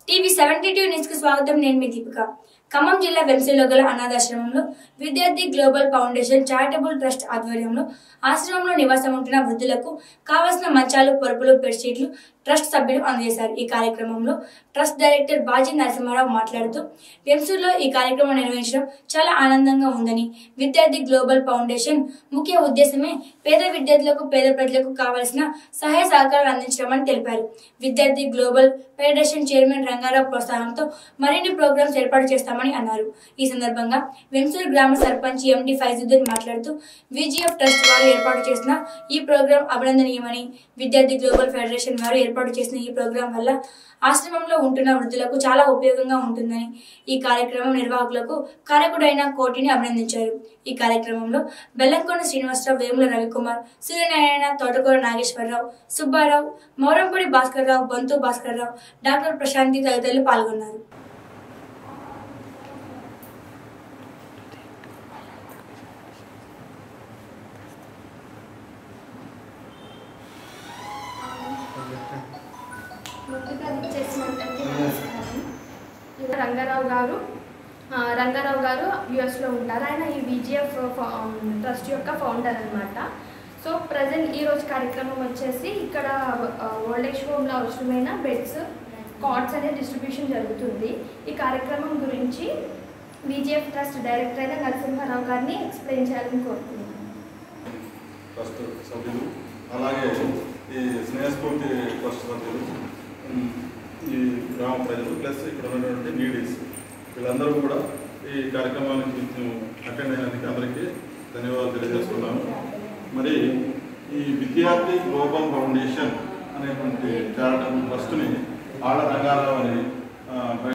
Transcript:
TV seventy two news కు స్వాగతం నేను మీ దీపిక ఖమ్మం జిల్లా వెంసీలో గల అనాథాశ్రమంలో విద్యార్థి గ్లోబల్ ఫౌండేషన్ చారిటబుల్ ట్రస్ట్ ఆధ్వర్యంలో ఆశ్రమంలో నివాసం ఉంటున్న వృద్ధులకు కావలసిన మంచాలు పరుపులు బెడ్షీట్లు ట్రస్ట్ సభ్యులు అందజేశారు ఈ కార్యక్రమంలో ట్రస్ట్ డైరెక్టర్ బాజీ నరసింహారావు మాట్లాడుతూ వెంసూరులో ఈ కార్యక్రమం నిర్వహించడం చాలా ఆనందంగా ఉందని విద్యార్థి గ్లోబల్ ఫౌండేషన్ ముఖ్య ఉద్దేశమే పేద విద్యార్థులకు పేద ప్రజలకు కావలసిన సహాయ సహకారాలు అందించడం అని తెలిపారు విద్యార్థి గ్లోబల్ ఫెడరేషన్ చైర్మన్ రంగారావు ప్రోత్సాహంతో మరిన్ని ప్రోగ్రామ్స్ ఏర్పాటు చేస్తామని అన్నారు ఈ సందర్భంగా వెంసూరు గ్రామ సర్పంచ్ ఎండి ఫైజుద్దీన్ మాట్లాడుతూ విజిఎఫ్ ట్రస్ట్ వారు ఏర్పాటు చేసిన ఈ ప్రోగ్రాం అభినందనీయమని విద్యార్థి గ్లోబల్ ఫెడరేషన్ వారు ఏర్పాటు చేసిన ఈ ప్రోగ్రాం వల్ల ఆశ్రమంలో ఉంటున్న వృద్ధులకు చాలా ఉపయోగంగా ఉంటుందని ఈ కార్యక్రమం నిర్వాహకులకు కారకుడైన కోటిని అభినందించారు ఈ కార్యక్రమంలో బెల్లంకొండ శ్రీనివాసరావు వేముల రవికుమార్ సూర్యనారాయణ తోటకూర నాగేశ్వరరావు సుబ్బారావు మౌరంపూడి భాస్కర్రావు బొంతు భాస్కర్రావు డాక్టర్ ప్రశాంతి తదితరులు పాల్గొన్నారు ముందుగా చేసినందుకు నమస్కారం ఇలా రంగారావు గారు ఆ, రంగారావు గారు యుఎస్లో ఉంటారు ఆయన ఈ విజిఎఫ్ ట్రస్ట్ యొక్క ఫౌండర్ అనమాట సో ప్రజెంట్ ఈ రోజు కార్యక్రమం వచ్చేసి ఇక్కడ ఓల్డ్ ఏజ్ హోమ్లో అవసరమైన బెడ్స్ కార్డ్స్ అనే డిస్ట్రిబ్యూషన్ జరుగుతుంది ఈ కార్యక్రమం గురించి విజిఎఫ్ ట్రస్ట్ డైరెక్టర్ అయిన నరసింహారావు గారిని ఎక్స్ప్లెయిన్ చేయాలని కోరుతున్నాను ట్రస్ట్ సభ్యులు అలాగే ఈ స్నేహస్ఫూర్తి ట్రస్ట్ సభ్యులు ఉమ్, ఈ గ్రామ ప్రజలు ప్లస్ ఇక్కడ ఉన్నటువంటి నీడీస్ వీళ్ళందరూ కూడా ఈ కార్యక్రమానికి అటెండ్ అయినందుకు అందరికీ ధన్యవాదాలు తెలియజేస్తున్నాను మరి ఈ విద్యార్థి గ్లోబల్ ఫౌండేషన్ అనేటువంటి చారిటబుల్ ట్రస్ట్ని ఆళ్ళ రంగారావు అని ఆ,